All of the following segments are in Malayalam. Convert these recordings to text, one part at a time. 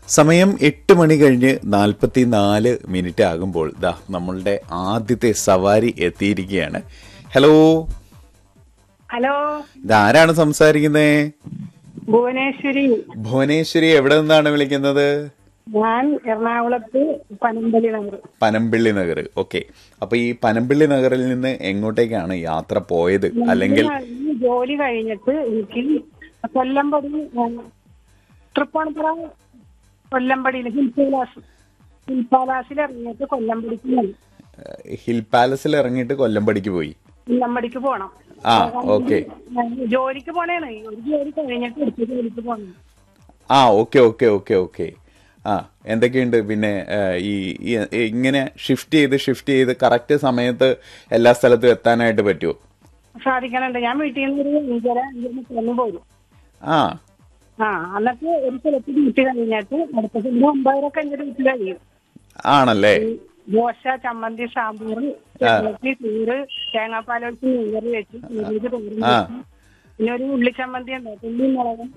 സമയം എട്ട് മണി കഴിഞ്ഞ് നാൽപ്പത്തി നാല് മിനിറ്റ് ആകുമ്പോൾ ദാ നമ്മളുടെ ആദ്യത്തെ സവാരി എത്തിയിരിക്കുകയാണ് ഹലോ ഹലോ ഇതാരാണ് സംസാരിക്കുന്നത് ഭുവനേശ്വരി ഭുവനേശ്വരി എവിടെ നിന്നാണ് വിളിക്കുന്നത് ഞാൻ എറണാകുളത്ത് പനമ്പള്ളി നഗർ പനമ്പിള്ളി നഗർ ഓക്കെ അപ്പൊ ഈ പനമ്പിള്ളി നഗറിൽ നിന്ന് എങ്ങോട്ടേക്കാണ് യാത്ര പോയത് അല്ലെങ്കിൽ ഈ ജോലി കഴിഞ്ഞിട്ട് എനിക്ക് കൊല്ലമ്പടി തൃപ്പൂണിത്തുറ കൊല്ലമ്പടിയിൽ ഹിൽ പാലാസ് ഹിൽ പാലാസിൽ ഇറങ്ങിയിട്ട് കൊല്ലമ്പടിക്ക് പോയി ഏഹ്, ഹിൽ പാലസിൽ ഇറങ്ങിയിട്ട് കൊല്ലമ്പടിക്ക് പോയി കൊല്ലമ്പടിക്ക് പോണം ആ ഓക്കെ ഞാൻ ജോലിക്ക് പോണേണ് ഒരു ജോലി കഴിഞ്ഞിട്ട് അടുത്ത ജോലിക്ക് പോണം ആ ഓക്കെ ഓക്കെ ഓക്കെ ഓക്കെ ആ എന്തൊക്കെയുണ്ട് പിന്നെ ഏഹ്, ഈ ഈ- ഇങ്ങനെ ഷിഫ്റ്റ് ചെയ്ത് ഷിഫ്റ്റ് ചെയ്ത് കറക്റ്റ് സമയത്ത് എല്ലാ സ്ഥലത്തും എത്താനായിട്ട് പറ്റുമോ സാധിക്കണുണ്ട് ഞാൻ വീട്ടിൽ നിന്ന് ഒരു അഞ്ചര അഞ്ചര മുപ്പതിന് പോരും ആ ആ എന്നിട്ട് ഒരു സ്ഥലത്ത് ഡ്യൂട്ടി കഴിഞ്ഞിട്ട് അടുത്ത സ്ഥലത്ത് ഒമ്പതരൊക്കെ എന്റെ ഡ്യൂട്ടി കഴിയും ആണല്ലേ ദോശ ചമ്മന്തി സാമ്പാർ ചമ്മന്തി ചൂട് തേങ്ങാപ്പാലൊഴിച്ച് മീൻകറി വെച്ച് മീൻകറി തോരൻ ആ. വെച്ച് പിന്നെ ഒരു ഉള്ളി ചമ്മന്തി ഉണ്ട് ഉള്ളി മുളകും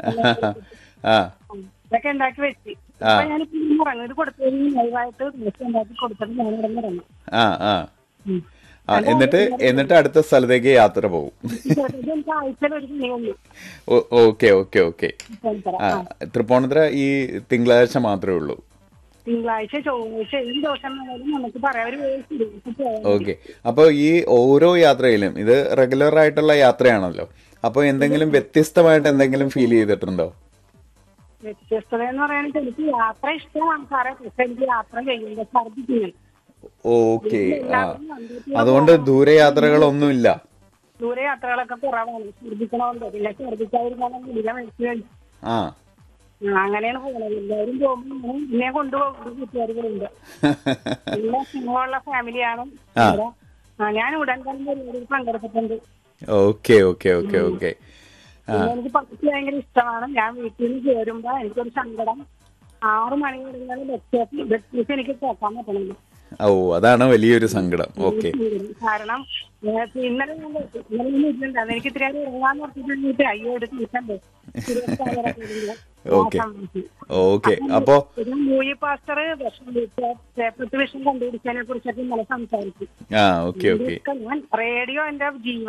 ആ ഇതൊക്കെ ഉണ്ടാക്കി വെച്ച് അപ്പൊ ഞാനിപ്പോ ഇങ്ങനെ ഇറങ്ങും ഇത് കൊടുത്തു കഴിഞ്ഞ് ലൈവായിട്ട് ദോശ ഉണ്ടാക്കി കൊടുത്തിട്ട് ഞാൻ ഇവിടെ നിന്ന് ഇറങ്ങും ആ ആ ആ എന്നിട്ട് എന്നിട്ട് അടുത്ത സ്ഥലത്തേക്ക് യാത്ര പോകും ഇത് എനിക്ക് ആഴ്ചയിൽ ഒരു പണിയുള്ളൂ ഓക്കെ ഓക്കെ ഓക്കെ ആ തൃപ്പൂണിത്തുറ ഈ തിങ്കളാഴ്ച മാത്രമേ ഉള്ളൂ തിങ്കളാഴ്ച ചൊവ്വാഴ്ച ഏത് ദിവസം വേണേലും നമുക്ക് പറയാം ഒരു വേസ്റ്റ് ദിവസം പോയാൽ ഓക്കെ അപ്പോൾ ഈ ഓരോ യാത്രയിലും ഇത് റെഗുലർ ആയിട്ടുള്ള യാത്രയാണല്ലോ അപ്പോൾ എന്തെങ്കിലും വ്യത്യസ്തമായിട്ട് എന്തെങ്കിലും ഫീൽ ചെയ്തിട്ടുണ്ടോ വ്യത്യസ്തത എന്ന് പറയുന്നത് എനിക്ക് യാത്ര ഇഷ്ടമാണ് സാറേ പക്ഷെ എനിക്ക് യാത്ര ചെയ്യുമ്പോൾ ഛർദ്ദിക്കുന്നു ഓക്കെ ആ അതുകൊണ്ട് ദൂരയാത്രകളൊന്നുമില്ല ദൂരെ യാത്രകളൊക്കെ കുറവാണ് ഛർദ്ദിക്കണമുണ്ട് പിന്നെ ഛർദ്ദിക്കാതിരിക്കാനും ഗുളിക മേടിച്ചു കഴിച്ചു ആ ആ, അങ്ങനെയാണ് പോകുന്നത് എല്ലാവരും പോകുമ്പോൾ എന്നെ കൊണ്ടുപോകും കൂട്ടുകാരികളുണ്ട് എല്ലാ സ്നേഹമുള്ള ഫാമിലിയാണ് ഇവിടെ. ആ, ഞാൻ ഉടൻ തന്നെ പരിപാടിയിൽ പങ്കെടുത്തിട്ടുണ്ട് ഓക്കെ ഓക്കെ ഓക്കെ ഓക്കെ പിന്നെ എനിക്ക് പകുതി ഭയങ്കര ഇഷ്ടമാണ് ഞാൻ വീട്ടിൽ നിന്ന് ചേരുമ്പോ എനിക്കൊരു സങ്കടം ആറ് മണി കഴിഞ്ഞാൽ ബസ് ബസ് എനിക്ക് കേൾക്കാൻ പറ്റണില്ല ഓ അതാണ് വലിയൊരു സങ്കടം ഓക്കെ കാരണം ഏഹ്, ഇന്നലെ ഞാൻ ഇന്നലെ ഞാൻ ഇരുന്നുണ്ടായിരുന്നു എനിക്ക് ഇത്തിരി നേരം ഇറങ്ങാന്ന് പറഞ്ഞിട്ട് അയ്യോ ഒരു ട്യൂഷൻ്റെ ഓക്കെ ഓക്കെ അപ്പോ ഒരു മൂയി പാസ്റ്റർ വിഷം പേപ്പർ വിഷം കണ്ടുപിടിച്ചതിനെ കുറിച്ചൊക്കെ ഇന്നലെ സംസാരിച്ചു ആ ഓക്കെ ഓക്കെ ഇതൊക്കെ ഞാൻ റേഡിയോ എന്റെ ജീവൻ